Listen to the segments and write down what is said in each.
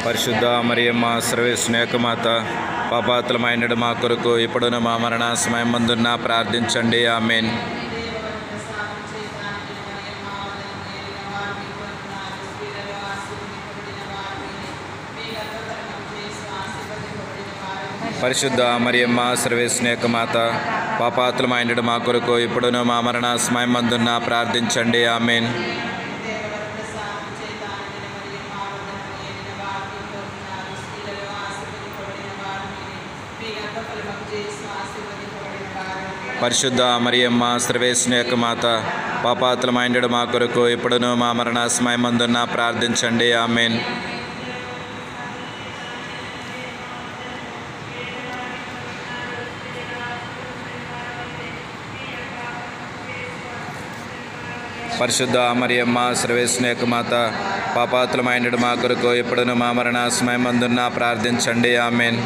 పరిశుద్ధ మరియమ్మ సర్వేశ్వనేక మాత పాపాతులమైనడు మా కొరకు ఇప్పుడును మా మరణ సమయం ముందున్న ప్రార్థించండి ఆమెన్ పరిశుద్ధ మరియమ్మ సర్వేశ్వనేక మాత పాపాతులమైనడు మా కొరకు ఇప్పుడును మా మరణ సమయం ముందున్న ప్రార్థించండి ఆమెన్ పరిశుద్ధ మరియమ్మ సర్వేశ్వనేక మాత పాపాతులమైనడు మా కొరకు ఇప్పుడును మా మరణ సమయం ముందున్న ప్రార్థించండి ఆమెన్ పరిశుద్ధ మరియమ్మ సర్వేశ్వనేక మాత పాపాతులమైనడు మా కొరకు ఇప్పుడును మా మరణ సమయం ముందున్న ప్రార్థించండి ఆమెన్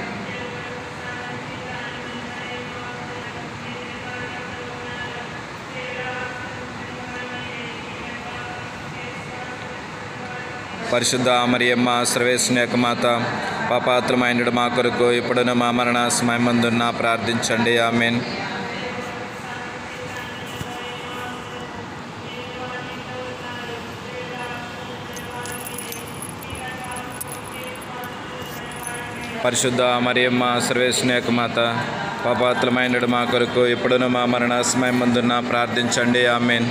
పరిశుద్ధ మరియమ్మ సర్వేశ్వనేక మాత పాపాత్రమైనడు మా కొరకు ఇప్పుడును మా మరణ సమయం ముందున్న ప్రార్థించండి ఆమెన్ పరిశుద్ధ మరియమ్మ సర్వేశ్వనేక మాత పాపాత్రమైనడు మా కొరకు ఇప్పుడును మా మరణ సమయం ముందున్న ప్రార్థించండి ఆమెన్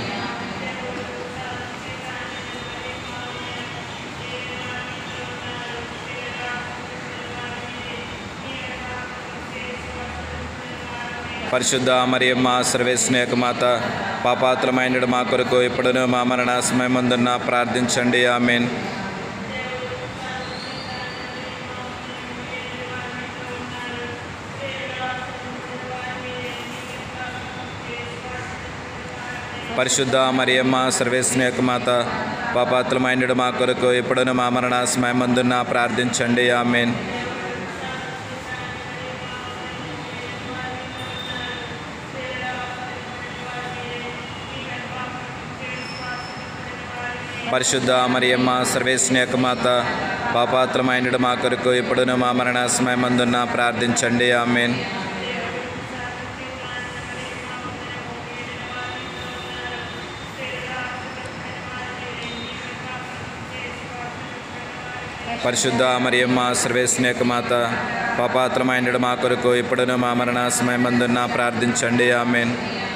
పరిశుద్ధ మరియమ్మ సర్వేశ్వనేక మాత పాపాత్రమైనడు మా కొరకు ఇప్పుడును మా మరణ సమయం ముందున్న ప్రార్థించండి ఆమెన్ పరిశుద్ధ మరియమ్మ సర్వేశ్వనేక మాత పాపాత్రమైనడు మా కొరకు ఇప్పుడును మా మరణ సమయం ముందున్న ప్రార్థించండి ఆమెన్ పరిశుద్ధ మరియమ్మ సర్వేశ్వనేక మాత పాపాత్రమైనడు మా కొరకు ఇప్పుడును మా మరణ సమయం ముందున్న ప్రార్థించండి ఆమెన్ పరిశుద్ధ మరియమ్మ సర్వేశ్వనేక మాత పాపాత్రమైనడు మా కొరకు ఇప్పుడును మా మరణ సమయం ముందున్న ప్రార్థించండి ఆమెన్